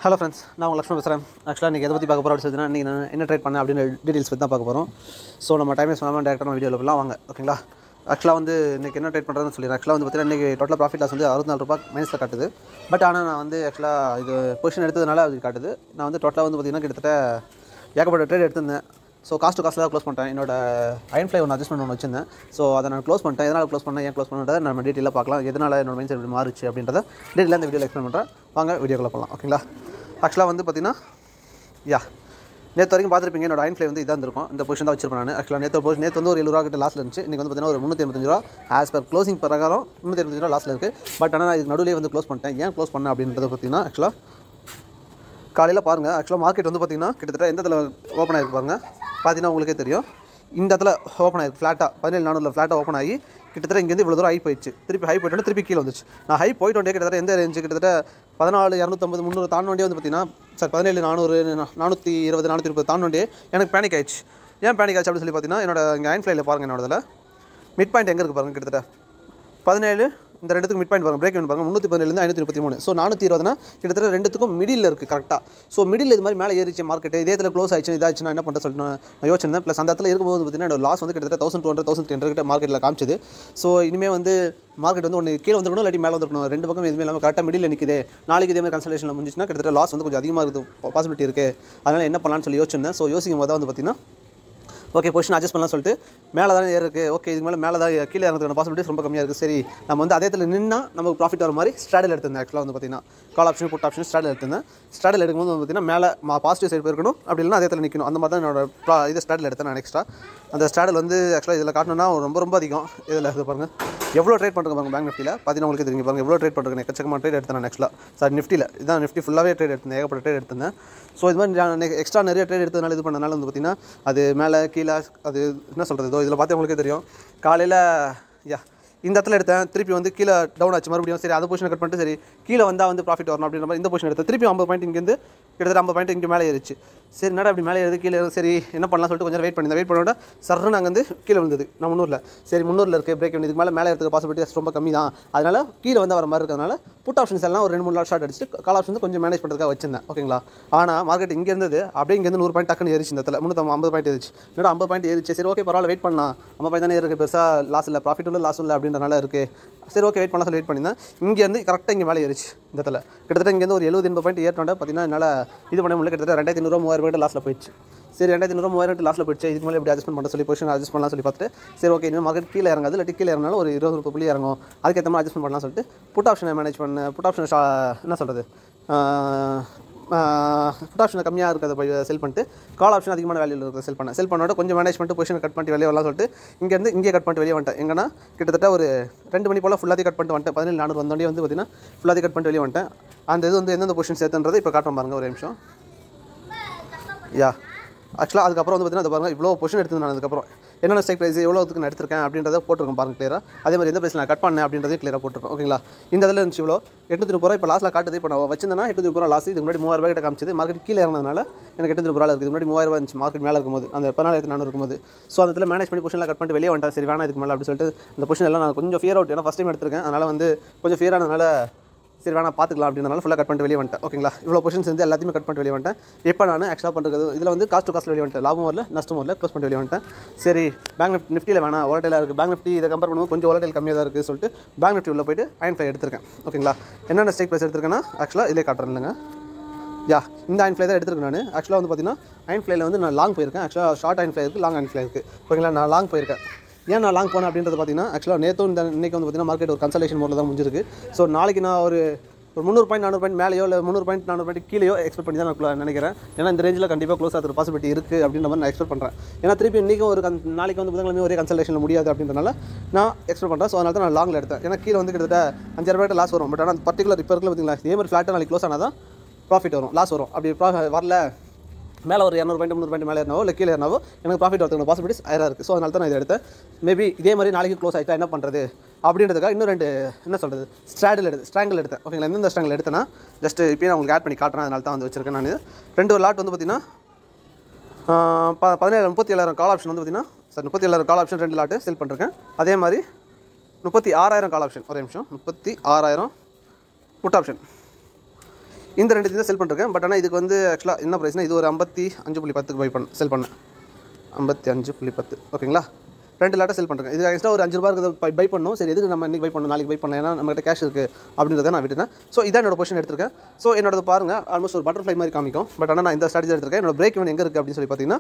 hello friends நான் உங்கள் லக்ஷ்மண் பேசுகிறேன் ஆக்சுவலாக நீங்கள் எதை பற்றி பார்க்க போகிறோம் அப்படின்னு இன்றைக்கி நான் என்ன ட்ரேட் பண்ணேன் அப்படின்னு டீட்டெயில்ஸ் பற்றி தான் பார்க்க போகிறோம் ஸோ நம்ம டைம் சொல்லாமல் டேரக்டாக நம்ம வீடியோவில் போகலாம் வாங்க ஓகேங்களா ஆக்சுவலாக வந்து இன்றைக்கி என்ன ட்ரேட் பண்ணுறதுன்னு சொல்லி ஆக்சுவலாக வந்து பார்த்தீங்கன்னா இன்றைக்கி டோட்டல் ப்ராஃபிட் லாஸ் வந்து அறுபத்தி நாலு ரூபாய் மைனஸில் காட்டுது பட் ஆனால் நான் வந்து ஆக்சுவலாக இது பொசிஷன் எடுத்ததுனால அது காட்டுது நான் வந்து டோட்டலாக வந்து பார்த்தீங்கன்னா கிட்டத்தட்ட ஏகப்பட்ட ட்ரேட் எடுத்திருந்தேன் ஸோ காஸ்ட் டு காஸ்ட்டில் க்ளோஸ் பண்ணிட்டேன் என்னோட அயன் ஃப்ளை ஒன்று அட்ஜஸ்ட்மெண்ட் ஒன்று வச்சிருந்தேன் ஸோ அதை நான் க்ளோஸ் பண்ணிட்டேன் எதனால் க்ளோஸ் பண்ணேன் ஏன் க்ளோஸ் பண்ணுறத நம்ம டீட்டெயிலாக பார்க்கலாம் எதனால் என்னோட மைண்ட் செட் இப்படி மாறுச்சு அப்படின்றத டீட்டெயிலாக இந்த வீடியோவில் எக்ஸ்பிளைன் பண்ணுறேன் வாங்க வீடியோக்குள்ள போகலாம் ஓகேங்களா ஆக்சுவலாக வந்து பார்த்தீங்கன்னா யா நேற்று வரைக்கும் பார்த்துருப்பீங்க என்னோட அயன் ஃப்ளை வந்து இதாக இருந்திருக்கும் இந்த பொசிஷன் தான் வச்சிருப்பேன் நான் ஆக்சுவலாக நேற்று பொசிஷன் நேற்று வந்து ஒரு எழுபது ரூபா கிட்ட லாஸ்ட்டில் இருந்துச்சு இன்றைக்கி வந்து பார்த்தீங்கன்னா ஒரு முந்நூற்றி எண்பத்தஞ்சு ரூபா ஆஸ் பர் க்ளோசிங் பிரகாரம் முந்நூற்றி எண்பத்தஞ்சு ரூபா லாஸ்ட்டில் இருக்குது பட் ஆனால் நான் இது நடுவிலே வந்து க்ளோஸ் பண்ணிட்டேன் ஏன் க்ளோஸ் பண்ணேன் அப்படின்றத பார்த்தீங்கன்னா ஆக்சுவலாக காலையில் பாருங்கள் ஆக்சுவலாக மார்க்கெட் வந்து பார்த்தீங்கன்னா கிட்டத்தட்ட எந்த இடத்துல ஓப்பன் ஆகிருக்கு பாருங்க பார்த்தீங்கன்னா உங்களுக்கே தெரியும் இந்த இடத்துல ஓப்பன் ஆயிருக்கு ஃப்ளாட்டாக பதினேழு நானூறில் ஃப்ளாட்டாக ஓப்பன் ஆகி கிட்டத்தட்ட இங்கேருந்து இவ்வளோ தூரம் ஹை போயிடுச்சு திருப்பி ஹை போயிட்டு திருப்பி கீழே வந்துச்சு நான் ஹை போயிட்டு வந்தே கிட்டத்தட்ட எந்த ரேஞ்சு கிட்டத்தட்ட பதினாலு இரநூத்தம்பது முந்நூறு தாண்டே வந்து பார்த்தீங்கன்னா சார் பதினேழு நானூறு நானூற்றி இருபது நானூற்றி இருபது தாண்டே எனக்கு பேனிக் ஆயிடுச்சு ஏன் பேனிக் ஆச்சு அப்படின்னு சொல்லி பார்த்தீங்கன்னா என்னோட இங்கே அயன் ஃப்ளைல பாருங்கள் என்னோடதுல மிட் பாயிண்ட் எங்கே இருக்குது பாருங்கள் கிட்டத்தட்ட பதினேழு இந்த ரெண்டுத்துக்கு மிட் பாயிண்ட் பாருங்க பிரேக் பாருங்க முந்நூற்றி பதினேழுந்து ஐநூற்றி முப்பத்தி மூணு ஸோ நானூற்றி இருபதுனா கிட்டத்தட்ட ரெண்டுத்துக்கும் மிடில் இருக்குது கரெக்டாக ஸோ மிடில் இது மாதிரி மேலே ஏறிச்சு மார்க்கெட் இதே இடத்துல க்ளோஸ் ஆயிடுச்சு இதாச்சுன்னா என்ன பண்ணுறது சொல்லிட்டு நான் யோசிச்சிருந்தேன் ப்ளஸ் அந்த இடத்துல இருக்கும்போது பார்த்தீங்கன்னா என்னோட லாஸ் வந்து கிட்டத்தட்ட thousand two hundred thousand ten கிட்ட மார்க்கெட்டில் காமிச்சது ஸோ இனிமேல் வந்து மார்க்கெட் வந்து ஒன்று கீழே வந்துருக்கணும் இல்லாட்டி மேலே வந்துருக்கணும் ரெண்டு பக்கம் எதுவுமே இல்லாமல் கரெக்டாக மிடில் நிற்குது நாளைக்கு இதே மாதிரி கன்சல்டேஷனில் முடிஞ்சுன்னா கிட்டத்தட்ட லாஸ் வந்து கொஞ்சம் அதிகமாக இருக்குது பாசிபிலிட்டி இருக்குது அதனால் என்ன பண்ணலாம்னு சொல்லி யோசிச்சிருந்தேன் ஸோ யோசிக்கும் போது தான் வந்து பார்த்தீங்கன்னா ஓகே பொசிஷன் அட்ஜஸ்ட் பண்ணலாம் சொல்லிட்டு மேலே தான் ஏறு இருக்குது ஓகே இதுக்கு மேலே மேலே தான் கீழே இறங்குறதுக்கான பாசிபிலிட்டிஸ் ரொம்ப கம்மியாக இருக்குது சரி நம்ம வந்து அதே இடத்துல நின்னா நமக்கு ப்ராஃபிட் வர மாதிரி ஸ்ட்ராடல் எடுத்திருந்தேன் ஆக்சுவலாக வந்து பார்த்தீங்கன்னா call option put option straddle எடுத்திருந்தேன் ஸ்ட்ராடல் எடுக்கும்போது வந்து பார்த்தீங்கன்னா மேலே பாசிட்டிவ் சைடு போயிருக்கணும் அப்படி இல்லைனா அதே இடத்துல நிற்கணும் அந்த மாதிரி தான் என்னோட ப்ரா இது ஸ்ட்ராடல் எடுத்தேன் நான் எக்ஸ்ட்ரா அந்த ஸ்ட்ராடல் வந்து ஆக்சுவலாக இதில் காட்டணும்னா ரொம்ப ரொம்ப அதிகம் இதில் இது பாருங்கள் எவ்வளோ ட்ரேட் பண்ணுறேன் பாருங்க பேங்க் நிஃப்டியில் பார்த்தீங்கன்னா உங்களுக்கு தெரியும் பாருங்க எவ்வளோ ட்ரேட் பண்ணுறேன் எக்கச்சக்கமாக ட்ரேட் எடுத்தேன் நான் ஆக்சுவலாக சார் நிஃப்டியில் இதான் நிஃப்டி ஃபுல்லாகவே ட்ரேட் எடுத்தேன் ஏகப்பட்ட ட்ரேட் எடுத்தேன் ஸோ இது மாதிரி நான் எக்ஸ்ட்ரா நிறைய ட்ரேட் எடுத்ததுனால இது பண்ணனால வந்து பார்த்தீங்கன்னா அது மேலே கீழே அது என்ன சொல்கிறது இதோ இதில் பார்த்து உங்களுக்கே தெரியும் காலையில் யா இந்த இடத்துல எடுத்தேன் திருப்பி வந்து கீழே டவுன் ஆச்சு மறுபடியும் சரி அந்த பொசிஷன் கட் பண்ணிட்டு சரி கீழே வந்தால் வந்து ப்ராஃபிட் வரணும் அப்படின்ற மாதிரி இந்த பொசிஷன் எடுத்தேன் திருப்பி ஐம்பது பாயிண்ட் இங்கேருந்து கிட்டத்தட்ட ஐம்பது பாயிண்ட் இங்கே மேலே ஏறிச்சு சரி என்னடா அப்படி மேலே ஏறுது கீழே ஏறுது, சரி என்ன பண்ணலாம் சொல்லிட்டு கொஞ்சம் வெயிட் பண்ணி வெயிட் பண்ணோட சர்ன்னு அங்கே வந்து கீழே விழுந்தது நான் முந்நூறில் சரி முந்நூறில் இருக்குது பிரேக் இதுக்கு மேலே மேலே இருக்கிற பாசிபிலிட்டிஸ் ரொம்ப கம்மி தான் அதனால் கீழே வந்து வர மாதிரி இருக்கிறதுனால புட் ஆப்ஷன்ஸ் எல்லாம் ஒரு ரெண்டு மூணு நாள் ஷார்ட் அடிச்சுட்டு கால் ஆப்ஷன்ஸ் கொஞ்சம் மேனேஜ் பண்ணுறதுக்காக வச்சிருந்தேன் ஓகேங்களா ஆனால் மார்க்கெட் இங்கே இருந்தது அப்படியே இங்கேருந்து நூறு பாயிண்ட் டக்குன்னு ஏறிச்சு இந்த இடத்துல முந்நூற்றி ஐம்பது பாயிண்ட் ஏறிச்சு என்னடா ஐம்பது பாயிண்ட் ஏறிச்சு சரி ஓகே பரவாயில்ல வெயிட் பண்ணலாம் ஐம்பது பாயிண்ட் தானே இருக்குது பெருசாக லாஸ் இல்லை ப்ராஃபிட் இல்லை லாஸ் இல்லை அப்படின்றனால இருக்குது சரி ஓகே வெயிட் பண்ணலாம் சொல்லி வெயிட் பண்ணியிருந்தேன் இங்கேருந்து கரெக்டாக இங்கே மேலே ஏறிச்சு இந்த இடத்துல கிட்டத்தட்ட இங்கேருந்து ஒரு எழுபது எண்பது பாயிண்ட் ஏறினோட பார்த்தீங்கன்னா என்னால் இது பண்ண முடியல கிட்டத்தட்ட ரெண்டாயிரத்தி ஐநூறுவா மூவாயிரம் பாயிண்ட் லாஸில் போயிடுச்சு சரி ரெண்டாயிரத்தி ஐநூறு மூவாயிரம் லாஸில் போயிடுச்சு இதுக்கு மேலே எப்படி அட்ஜஸ்ட் பண்ண சொல்லி பொசிஷன் அட்ஜஸ்ட் பண்ணலாம் சொல்லி பார்த்துட்டு சரி ஓகே இனிமேல் மார்க்கெட் கீழே இறங்காது இல்லை கீழே இறங்கினாலும் ஒரு இருபது முப்பது புள்ளி இறங்கும் அதுக்கேற்ற மாதிரி அட்ஜஸ்ட் பண்ணலாம் சொல்லிட்டு புட் ஆப்ஷனை மேனேஜ் பண்ண புட் ஆப்ஷன் என்ன சொல்கிறது புட் ஆப்ஷன் கம்மியாக இருக்கிறத போய் செல் பண்ணிட்டு கால் ஆப்ஷன் அதிகமான வேல்யூ இருக்கிறத செல் பண்ணேன் செல் பண்ணோட கொஞ்சம் மேனேஜ் பண்ணிட்டு பொசிஷன் கட் பண்ணிட்டு வெளியே வரலாம் சொல்லிட்டு இங்கேருந்து இங்கே கட் பண்ணிட்டு வெளியே வந்துட்டேன் எங்கன்னா கிட்டத்தட்ட ஒரு ரெண்டு மணி போல் ஃபுல்லாத்தையும் கட் பண்ணிட்டு வந்துட்டேன் பதினேழு நானூறு வந்தோடனே வந்து பார்த்தீங்கன்னா ஃபுல்லாத்தையும் கட் பண்ணிட்டு வெளியே வந்துட்டேன் அந்த இது வந்து எந்தெந்த பொசிஷன் சேர்த்துன்றது இப்போ காட்டுறோம் பாருங்க ஒரு நிமிஷம் யா ஆக்சுவலாக அதுக்கப்புறம் வந்து பார்த்தீங்கன்னா அது பாருங்க இவ்வளோ பொசிஷன் எடுத்து நான் அதுக்கப்புறம் என்னென்ன ஸ்டேக் ப்ரைஸ் எவ்வளோத்துக்கு நான் எடுத்திருக்கேன் அப்படின்றத போட்டிருக்கோம் பாருங்க கிளியராக அதே மாதிரி எந்த ப்ரைஸ் நான் கட் பண்ணேன் அப்படின்றதையும் கிளியராக போட்டிருக்கோம் ஓகேங்களா இந்த இதில் இருந்துச்சு இவ்வளோ எட்நூற்றி முப்பது ரூபா இப்போ லாஸ்ட்டில் காட்டுது இப்போ நான் வச்சிருந்தேன்னா எட்நூற்றி முப்பது ரூபா லாஸ் இதுக்கு முன்னாடி மூவாயிரம் ரூபாய் கிட்ட காமிச்சது மார்க்கெட் கீழே இறங்கினதுனால எனக்கு எட்நூற்றி முப்பது ரூபா இருக்குது முன்னாடி மூவாயிரம் ரூபாய் இருந்துச்சு மார்க்கெட் மேலே இருக்கும்போது அந்த பதினாயிரத்தி நானூறு இருக்கும்போது ஸோ அந்த இடத்துல மேனேஜ் பண்ணி பொசிஷனில் கட் பண்ணிட்டு வெளியே வந்துட்டேன் சரி வேணாம் இதுக்கு மேலே அப்படி சொல்லிட்டு இந்த பொசிஷன் எல்லாம் நான் கொஞ்சம் ஃபியர் அவுட் ஏன்னா ஃபஸ்ட் டைம் எடுத்திருக்கேன் அதனால் வந்து கொஞ்சம் ஃபியர் ஆனதுனால சரி வேணா பார்த்துக்கலாம் அப்படின்றனால ஃபுல்லாக கட் பண்ணிட்டு வெளியே வந்துட்டேன் ஓகேங்களா இவ்வளோ பொசிஷன்ஸ் வந்து எல்லாத்தையுமே கட் பண்ணிட்டு வெளியே வந்துட்டேன் இப்போ நான் ஆக்சுவலாக பண்ணுறது இதில் வந்து காஸ்ட் டு காஸ்ட் வெளியே வந்துட்டேன் லாபம் வரல நஷ்டம் வரல க்ளோஸ் பண்ணிட்டு வெளியே வந்துட்டேன் சரி பேங்க் நிஃப்டி நிஃப்டியில் வேணாம் ஓலட்டைலாக இருக்குது பேங்க் நிஃப்டி இதை கம்பேர் பண்ணும்போது கொஞ்சம் ஓலட்டைல் கம்மியாக தான் இருக்குது சொல்லிட்டு பேங்க் நிஃப்டி உள்ள போயிட்டு அயன் ஃபை எடுத்திருக்கேன் ஓகேங்களா என்னென்ன ஸ்டேக் ப்ரைஸ் எடுத்திருக்கேன்னா ஆக்சுவலாக இதிலே காட்டுறேன் இல்லைங்க யா இந்த அயன் ஃப்ளை தான் எடுத்திருக்கேன் நான் ஆக்சுவலாக வந்து பார்த்தீங்கன்னா அயன் ஃப்ளைல வந்து நான் லாங் போயிருக்கேன் ஆக்சுவலாக ஷார்ட் அயன் ஃப்ளை இருக்குது லாங் அயன் ஃப்ளை இருக்குது ஓகேங்களா நான் லாங் போயிருக்கேன் ஏன் நான் லாங் போனேன் அப்படின்றது பார்த்தீங்கன்னா ஆக்சுவலாக நேற்றும் இந்த இன்னைக்கு வந்து பார்த்தீங்கன்னா மார்க்கெட் ஒரு கன்சல்டேஷன் மோடில் தான் முடிஞ்சிருக்கு ஸோ நாளைக்கு நான் ஒரு ஒரு முந்நூறு பாயிண்ட் நானூறு பாயிண்ட் மேலேயோ இல்லை முந்நூறு பாயிண்ட் நானூறு பாயிண்ட் கீழேயோ எக்ஸ்பெக்ட் பண்ணி தான் நான் clo- நினைக்கிறேன் ஏன்னா இந்த ரேஞ்சில் கண்டிப்பாக க்ளோஸ் ஆகிற பாசிபிலிட்டி இருக்குது அப்படின்ற மாதிரி நான் எக்ஸ்பெக்ட் பண்ணுறேன் ஏன்னா திருப்பி இன்றைக்கும் ஒரு கன் நாளைக்கு வந்து புதன்கிழமை ஒரே கன்சல்டேஷனில் முடியாது அப்படின்றனால நான் எக்ஸ்பெக்ட் பண்ணுறேன் ஸோ அதனால தான் நான் லாங்கில் எடுத்தேன் ஏன்னா கீழே வந்து கிட்டத்தட்ட அஞ்சாயிரம் ரூபாய் லாஸ் வரும் பட் ஆனால் பர்டிகுலர் இப்போ இருக்கிற பார்த்தீங்களா இதே மாதிரி ஃப்ளாட்டாக நாளைக்கு க்ளோஸ் ஆனால் தான் ப்ராஃபிட் வரும் லாஸ் வரும் அப்படி pro- வரல மேலே ஒரு இரநூறு பாயிண்ட் முந்நூறு பாயிண்ட் மேலே ஏறினாவோ இல்லை கீழே ஏறினாவோ எனக்கு ப்ராஃபிட் வரதுக்கு பாசிபிலிட்டிஸ் ஆயிரம் இருக்குது ஸோ அதனால தான் நான் இதை எடுத்தேன் மேபி இதே மாதிரி நாளைக்கு க்ளோஸ் ஆகிட்டா என்ன பண்ணுறது அப்படின்றதுக்காக இன்னும் ரெண்டு என்ன சொல்கிறது ஸ்ட்ராடில் எடுத்து ஸ்ட்ராங்கிள் எடுத்தேன் ஓகேங்களா எந்தெந்த ஸ்ட்ராங்கிள் எடுத்தேன்னா ஜஸ்ட் இப்போயே நான் உங்களுக்கு ஆட் பண்ணி காட்டுறேன் அதனால தான் வந்து வச்சிருக்கேன் நான் இது ரெண்டு லாட் வந்து பார்த்தீங்கன்னா ஆஹ் ப பதினேழு முப்பத்தி ஏழாயிரம் கால் ஆப்ஷன் வந்து பார்த்தீங்கன்னா சார் முப்பத்தி ஏழாயிரம் கால் ஆப்ஷன் ரெண்டு லாட்டு செல் பண்ணிருக்கேன் அதே மாதிரி முப்பத்தி ஆறாயிரம் கால் ஆப்ஷன் ஒரே நிமிஷம் முப்பத்தி ஆறாயிரம் புட் ஆப்ஷன் இந்த ரெண்டு தான் செல் பண்ணிருக்கேன் பட் ஆனால் இதுக்கு வந்து ஆக்சுவலாக என்ன ப்ரைஸ்னா இது ஒரு ஐம்பத்தி அஞ்சு புள்ளி பத்துக்கு பை பண்ண செல் பண்ணேன் ஐம்பத்தி அஞ்சு புள்ளி பத்து ஓகேங்களா ரெண்டு லாட்டை செல் பண்ணுறேன் இது எக்ஸ்ட்ரா ஒரு அஞ்சு ரூபா இருக்கிறத பை பை பண்ணணும் சரி எதுக்கு நம்ம இன்றைக்கி பை பண்ணணும் நாளைக்கு பை பண்ணலாம் ஏன்னா நம்மகிட்ட கேஷ் இருக்குது அப்படின்றத நான் விட்டுட்டேன் ஸோ இதான் என்னோட பொசிஷன் எடுத்திருக்கேன் ஸோ என்னோட பாருங்கள் ஆல்மோஸ்ட் ஒரு பட்டர்ஃப்ளை மாதிரி காமிக்கும் பட் ஆனால் நான் இந்த ஸ்ட்ராட்டஜி எடுத்திருக்கேன் என்னோட பிரேக் இவன் எங்கே இருக்குது அப்படின்னு சொல்லி பார்த்தீங்கன்னா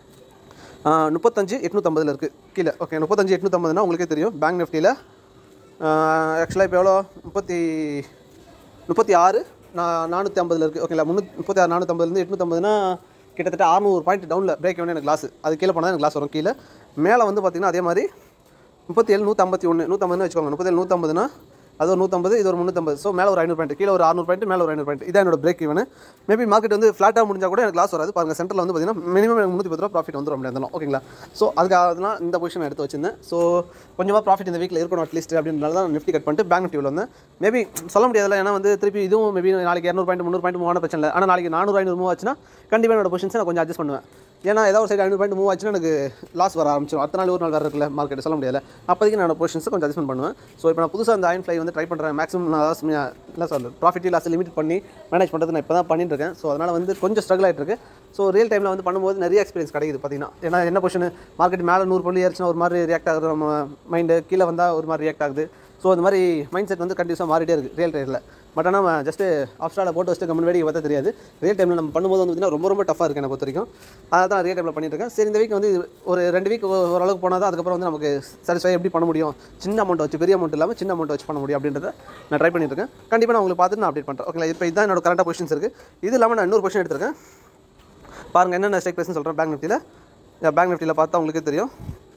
ஆ, முப்பத்தஞ்சு எட்நூற்றம்பதில் இருக்குது கீழே ஓகே முப்பத்தஞ்சு எட்நூற்றம்பதுனா உங்களுக்கே தெரியும் பேங்க் நிஃப்டியில் ஆக்சுவலாக இப்போ எவ்வளோ முப்பத்தி முப்பத்தி ஆறு நான் நானூற்றி ஐம்பதில் இருக்குது ஓகேங்களா முந்நூற்றி முப்பத்தி ஆறு நானூற்றம்பதுலேருந்து எட்நூற்றம்பதுனா கிட்டத்தட்ட அறுநூறு பாயிண்ட் டவுனில் பிரேக் வந்து எனக்கு லாஸ் அது கீழே போனால் எனக்கு லாஸ் வரும் கீழே மேலே வந்து பார்த்திங்கன்னா அதே மாதிரி முப்பத்தி ஏழு நூற்றம்பத்தி ஒன்று நூற்றம்பதுன்னு வச்சுக்கோங்க முப்பத்தேழு நூற்றம்பதுனா அது ஒரு நூற்றம்பது இது ஒரு முந்நூற்றம்பது ஸோ மேலே ஒரு ஐநூறு பாயிண்ட் கீழே ஒரு அறுநூறு பாயிண்ட் மேலே ஒரு ஐநூறு பாயிண்ட் இதான் என்னோட பிரேக் இவனு மேபி மார்க்கெட் வந்து ஃப்ளாட்டாக முடிஞ்சால் கூட எனக்கு லாஸ் வராது பாருங்கள் சென்டரில் வந்து பார்த்தீங்கன்னா மினிமம் எனக்கு முந்நூற்றி பத்து ரூபா ப்ராஃபிட் வந்துடும் அப்படி இருந்தாலும் ஓகேங்களா ஸோ அதுக்காக தான் இந்த பொசிஷன் எடுத்து வச்சிருந்தேன் ஸோ கொஞ்சமாக ப்ராஃபிட் இந்த வீக்கில் இருக்கணும் அட்லீஸ்ட் அப்படின்றனால தான் நிஃப்டி கட் பண்ணிட்டு பேங்க் நிஃப்டியில் வந்தேன் மேபி சொல்ல முடியாதுல்ல ஏன்னா வந்து திருப்பி இதுவும் மேபி நாளைக்கு இரநூறு பாயிண்ட் முந்நூறு பாயிண்ட் மூவான பிரச்சனை இல்லை ஆனால் நாளைக்கு நானூறு ஐநூறு மூவ் ஆச்சுன்னா கண்டிப்பாக என்னோட பொசிஷன்ஸை நான் கொஞ்சம் அட்ஜஸ்ட் பண்ணுவேன் ஏன்னா ஏதாவது ஒரு சைடு ஐநூறு பாயிண்ட் மூவ் ஆச்சுன்னா எனக்கு லாஸ் வர ஆரம்பிச்சிடும் அடுத்த நாள் ஒரு நாள் வேறு இருக்குல்ல மார்க்கெட் சொல்ல முடியல அப்போதைக்கு நான் பொசிஷன்ஸை கொஞ்சம் அட்ஜஸ்ட் பண்ணுவேன் ஸோ இப்போ நான் புதுசாக அந்த அயன் ஃப்ளை வந்து ட்ரை பண்ணுறேன் மேக்ஸிமம் நான் லாஸ் இல்லை சார் ப்ராஃபிட் லாஸ் லிமிட் பண்ணி மேனேஜ் பண்ணுறது நான் இப்போ தான் பண்ணிட்டு இருக்கேன் ஸோ அதனால் வந்து கொஞ்சம் ஸ்ட்ரகிள் ஆகிட்டு இருக்கு ஸோ ரியல் டைமில் வந்து பண்ணும்போது நிறைய எக்ஸ்பீரியன்ஸ் கிடைக்குது பார்த்தீங்கன்னா ஏன்னா என்ன பொசிஷன் மார்க்கெட் மேலே நூறு புள்ளி ஏறிச்சுன்னா ஒரு மாதிரி ரியாக்ட் ஆகுது நம்ம மைண்டு கீழே வந்தால் ஒரு மாதிரி ரியாக்ட் ஆகுது ஸோ அந்த மாதிரி மைண்ட் செட் வந்து கண்டிப்பாக மாறிட்டே இருக்குது ரியல் டைமில் பட் ஆனால் நம்ம ஜஸ்ட்டு ஆப்ஸ்டாவில் போட்டு வச்சுட்டு கம்மன் வேடிக்கை பார்த்தா தெரியாது ரியல் டைமில் நம்ம பண்ணும்போது வந்து பார்த்தீங்கன்னா ரொம்ப ரொம்ப டஃபாக இருக்குது என்னை பொறுத்த வரைக்கும் அதை தான் ரியல் டைமில் பண்ணிட்டு இருக்கேன் சரி இந்த வீக் வந்து இது ஒரு ரெண்டு வீக் ஓரளவுக்கு போனால் தான் அதுக்கப்புறம் வந்து நமக்கு சாட்டிஸ்ஃபை எப்படி பண்ண முடியும் சின்ன அமௌண்ட் வச்சு பெரிய அமௌண்ட் இல்லாமல் சின்ன அமௌண்ட் வச்சு பண்ண முடியும் அப்படின்றத நான் ட்ரை பண்ணிட்டு இருக்கேன் கண்டிப்பாக நான் உங்களுக்கு பார்த்துட்டு நான் அப்டேட் பண்ணுறேன் ஓகேங்களா இப்போ இதுதான் என்னோட கரண்டாக பொசிஷன்ஸ் இருக்குது இது இல்லாமல் நான் இன்னொரு பொசிஷன் எடுத்திருக்கேன் பாருங்கள் என்னென்ன ஸ்டேக் ப்ரைஸ்னு சொல்கிறேன் பேங்க் நிஃப்டியில் பேங்க் நிஃப்டியில் பார்த்தா உங்களுக்கே தெரியும்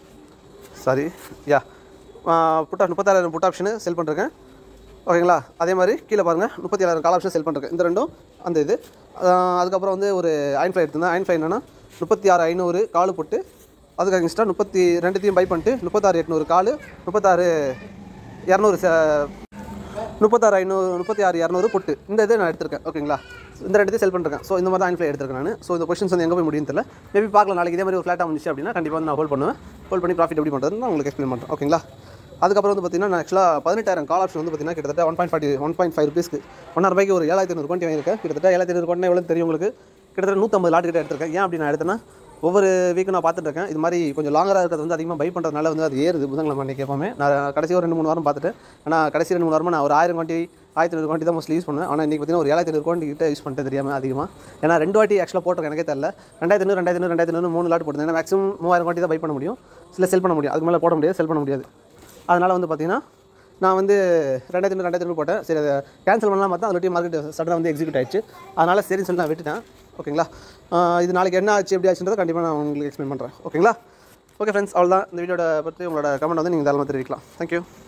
சாரி யா புட்டா முப்பத்தாயிரம் புட் ஆப்ஷனு செல் பண்ணிருக்கேன் ஓகேங்களா அதே மாதிரி கீழே பாருங்கள் முப்பத்தி ஏழாயிரம் கால் ஆப்ஷன் செல் பண்ணிருக்கேன் இந்த ரெண்டும் அந்த இது ஆஹ் அதுக்கப்புறம் வந்து ஒரு அயன் ஃப்ளை எடுத்திருந்தேன் அயன் ஃப்ளை என்னன்னா முப்பத்தி ஆறு ஐநூறு கால் போட்டு அதுக்கு அகேன்ஸ்டாக முப்பத்தி ரெண்டுத்தையும் பை பண்ணிட்டு முப்பத்தாறு எட்நூறு கால் முப்பத்தாறு இரநூறு முப்பத்தாறு ஐநூறு முப்பத்தி ஆறு இரநூறு புட்டு இந்த இது நான் எடுத்திருக்கேன் ஓகேங்களா இந்த ரெண்டுத்தையும் செல் பண்ணிருக்கேன் ஸோ இந்த மாதிரி தான் அயன் ஃப்ளை எடுத்திருக்கேன் நான் ஸோ இந்த கொஷின்ஸ் வந்து எங்கே போய் முடியும் தெரியல மேபி பார்க்கலாம் நாளைக்கு இதே மாதிரி ஒரு ஃப்ளாட்டாக வந்துச்சு அப்படின்னா கண்டிப்பாக வந்து நான் ஹோல்ட் பண்ணுவேன் ஹோல்ட் பண்ணி ப்ராஃபிட் எப்படி பண்ணுறதுன்னு நான் உங்களுக்கு எக்ஸ்பிளைன் பண்ணுறேன் ஓகேங்களா அதுக்கப்புறம் வந்து பார்த்தீங்கன்னா நான் ஆக்சுவலாக பதினெட்டாயிரம் கால் ஆப்ஷன் வந்து பார்த்தீங்கன்னா கிட்டத்தட்ட one point forty one point five ருபீஸ்க்கு ஒன்றரை ரூபாய்க்கு ஒரு ஏழாயிரத்தி ஐநூறு கோண்டி வாங்கியிருக்கேன் கிட்டத்தட்ட ஏழாயிரத்தி ஐநூறு கோண்டி எவ்வளோ தெரியும் உங்களுக்கு கிட்டத்தட்ட நூற்றம்பது லாட் கிட்ட எடுத்திருக்கேன் ஏன் அப்படி நான் எடுத்தேன்னா ஒவ்வொரு வீக்கும் நான் பார்த்துட்டு இருக்கேன் இது மாதிரி கொஞ்சம் லாங்கராக இருக்கிறது வந்து அதிகமாக பை பண்ணுறதுனால வந்து அது ஏறுது புதன்கிழமை அன்றைக்கி எப்பவுமே நான் கடைசி ஒரு ரெண்டு மூணு வாரம் பார்த்துட்டு ஆனால் கடைசி ரெண்டு மூணு வாரமாக நான் ஒரு ஆயிரம் கோண்டி ஆயிரத்தி ஐநூறு கோண்டி தான் மோஸ்ட்லி யூஸ் பண்ணுவேன் ஆனால் இன்றைக்கி பார்த்தீங்கன்னா ஒரு ஏழாயிரத்தி ஐநூறு கோண்டி கிட்ட யூஸ் பண்ணிட்டு தெரியாமல் அதிகமாக ஏன்னா ரெண்டு வாட்டி ஆக்சுவலாக போட்டிருக்கேன் எனக்கே தெரியல ரெண்டாயிரத்தி ஐநூறு ரெண்டாயிரத்தி ஐநூறு ரெண்டாயிரத்தி ஐநூறு மூணு லாட் போட்டு ஏன்னா மேக்ஸிமம் மூவாயிரம் கோண்டி தான் பை பண்ண முடியும் சில செல் பண்ண முடியும் அதுக்கு மேலே போட முடியாது செல் பண்ண முடியாது அதனால் வந்து பார்த்தீங்கன்னா நான் வந்து ரெண்டாயிரத்தி ஐநூறு ரெண்டாயிரத்தி ஐநூறு போட்டேன் சரி அதை கேன்சல் பண்ணலாம் பார்த்தா அதில் மார்க்கெட் சடனாக வந்து எக்ஸிக்யூட் ஆயிடுச்சு அதனால் சரின்னு சொல்லி நான் விட்டுட்டேன் ஓகேங்களா ஆஹ் இது நாளைக்கு என்ன ஆச்சு எப்படி ஆச்சுன்றதை கண்டிப்பாக நான் உங்களுக்கு எக்ஸ்பிளைன் பண்ணுறேன் ஓகேங்களா ஓகே ஃப்ரெண்ட்ஸ் அவ்வளோதான் இந்த வீடியோட பற்றி உங்களோட கமெண்ட் வந்து நீங்கள் தாராளமாக தெரிவிக்கலாம் தேங்க்யூ